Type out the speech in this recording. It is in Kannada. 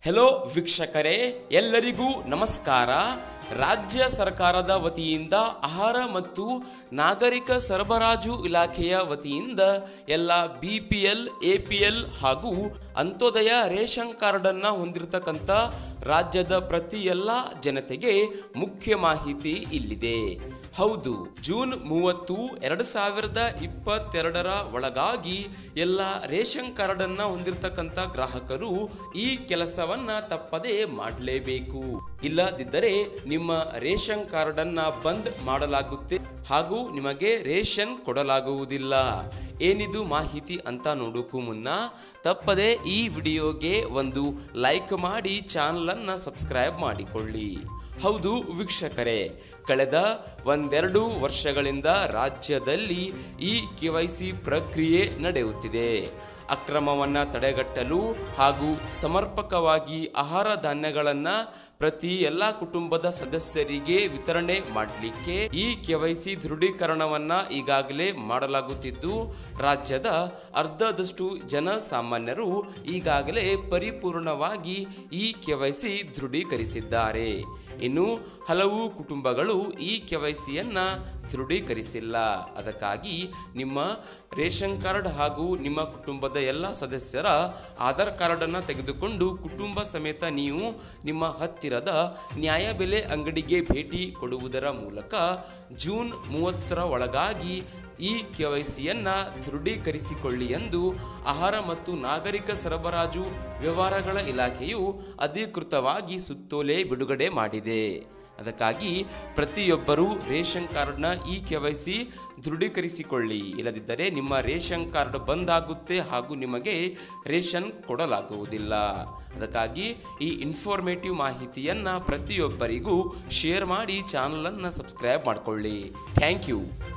ಹೆಲೋ ವೀಕ್ಷಕರೇ ಎಲ್ಲರಿಗೂ ನಮಸ್ಕಾರ ರಾಜ್ಯ ಸರ್ಕಾರದ ವತಿಯಿಂದ ಆಹಾರ ಮತ್ತು ನಾಗರಿಕ ಸರಬರಾಜು ಇಲಾಖೆಯ ವತಿಯಿಂದ ಎಲ್ಲ B P L A P L ಹಾಗೂ ಅಂತ್ಯೋದಯ ರೇಷನ್ ಕಾರ್ಡನ್ನು ಹೊಂದಿರತಕ್ಕಂಥ ರಾಜ್ಯದ ಪ್ರತಿ ಎಲ್ಲ ಜನತೆಗೆ ಮುಖ್ಯ ಮಾಹಿತಿ ಇಲ್ಲಿದೆ ಹೌದು ಜೂನ್ ಮೂವತ್ತು ಎರಡು ಸಾವಿರದ ಇಪ್ಪತ್ತೆರಡರ ಒಳಗಾಗಿ ಎಲ್ಲ ರೇಷನ್ ಕಾರ್ಡನ್ನ ಹೊಂದಿರತಕ್ಕಂಥ ಗ್ರಾಹಕರು ಈ ಕೆಲಸವನ್ನ ತಪ್ಪದೇ ಮಾಡಲೇಬೇಕು ಇಲ್ಲದಿದ್ದರೆ ನಿಮ್ಮ ರೇಷನ್ ಕಾರ್ಡನ್ನ ಬಂದ್ ಮಾಡಲಾಗುತ್ತೆ ಹಾಗೂ ನಿಮಗೆ ರೇಷನ್ ಕೊಡಲಾಗುವುದಿಲ್ಲ ಏನಿದು ಮಾಹಿತಿ ಅಂತ ನೋಡೋಕ್ಕೂ ಮುನ್ನ ತಪ್ಪದೆ ಈ ವಿಡಿಯೋಗೆ ಒಂದು ಲೈಕ್ ಮಾಡಿ ಚಾನಲನ್ನು ಸಬ್ಸ್ಕ್ರೈಬ್ ಮಾಡಿಕೊಳ್ಳಿ ಹೌದು ವೀಕ್ಷಕರೇ ಕಳೆದ ಒಂದೆರಡು ವರ್ಷಗಳಿಂದ ರಾಜ್ಯದಲ್ಲಿ ಈ ಕೆ ವೈ ಸಿ ಪ್ರಕ್ರಿಯೆ ನಡೆಯುತ್ತಿದೆ ಅಕ್ರಮವನ್ನು ತಡೆಗಟ್ಟಲು ಹಾಗೂ ಸಮರ್ಪಕವಾಗಿ ಆಹಾರ ಧಾನ್ಯಗಳನ್ನು ಪ್ರತಿ ಎಲ್ಲ ಕುಟುಂಬದ ಸದಸ್ಯರಿಗೆ ವಿತರಣೆ ಮಾಡಲಿಕ್ಕೆ ಈ ಕೆವೈಸಿ ದೃಢೀಕರಣವನ್ನ ಈಗಾಗಲೇ ಮಾಡಲಾಗುತ್ತಿದ್ದು ರಾಜ್ಯದ ಅರ್ಧದಷ್ಟು ಜನಸಾಮಾನ್ಯರು ಈಗಾಗಲೇ ಪರಿಪೂರ್ಣವಾಗಿ ಈ ಕೆವೈಸಿ ದೃಢೀಕರಿಸಿದ್ದಾರೆ ಇನ್ನು ಹಲವು ಕುಟುಂಬಗಳು ಈ ಕೆವೈಸಿಯನ್ನ ದೃಢೀಕರಿಸಿಲ್ಲ ಅದಕ್ಕಾಗಿ ನಿಮ್ಮ ರೇಷನ್ ಕಾರ್ಡ್ ಹಾಗೂ ನಿಮ್ಮ ಕುಟುಂಬದ ಎಲ್ಲ ಸದಸ್ಯರ ಆಧಾರ್ ಕಾರ್ಡನ್ನು ತೆಗೆದುಕೊಂಡು ಕುಟುಂಬ ಸಮೇತ ನೀವು ನಿಮ್ಮ ಹತ್ತಿರದ ನ್ಯಾಯಬೆಲೆ ಅಂಗಡಿಗೆ ಭೇಟಿ ಕೊಡುವುದರ ಮೂಲಕ ಜೂನ್ ಮೂವತ್ತರ ಒಳಗಾಗಿ ಈ ಕೆವೈಸಿಯನ್ನು ದೃಢೀಕರಿಸಿಕೊಳ್ಳಿ ಎಂದು ಆಹಾರ ಮತ್ತು ನಾಗರಿಕ ಸರಬರಾಜು ವ್ಯವಹಾರಗಳ ಇಲಾಖೆಯು ಅಧಿಕೃತವಾಗಿ ಸುತ್ತೋಲೆ ಬಿಡುಗಡೆ ಮಾಡಿದೆ ಅದಕ್ಕಾಗಿ ಪ್ರತಿಯೊಬ್ಬರೂ ರೇಷನ್ ಕಾರ್ಡ್ನ ಈ ಕೆವೈಸಿ ದೃಢೀಕರಿಸಿಕೊಳ್ಳಿ ಇಲ್ಲದಿದ್ದರೆ ನಿಮ್ಮ ರೇಷನ್ ಕಾರ್ಡ್ ಬಂದಾಗುತ್ತೆ ಹಾಗೂ ನಿಮಗೆ ರೇಷನ್ ಕೊಡಲಾಗುವುದಿಲ್ಲ ಅದಕ್ಕಾಗಿ ಈ ಇನ್ಫಾರ್ಮೇಟಿವ್ ಮಾಹಿತಿಯನ್ನು ಪ್ರತಿಯೊಬ್ಬರಿಗೂ ಶೇರ್ ಮಾಡಿ ಚಾನಲನ್ನು ಸಬ್ಸ್ಕ್ರೈಬ್ ಮಾಡಿಕೊಳ್ಳಿ ಥ್ಯಾಂಕ್ ಯು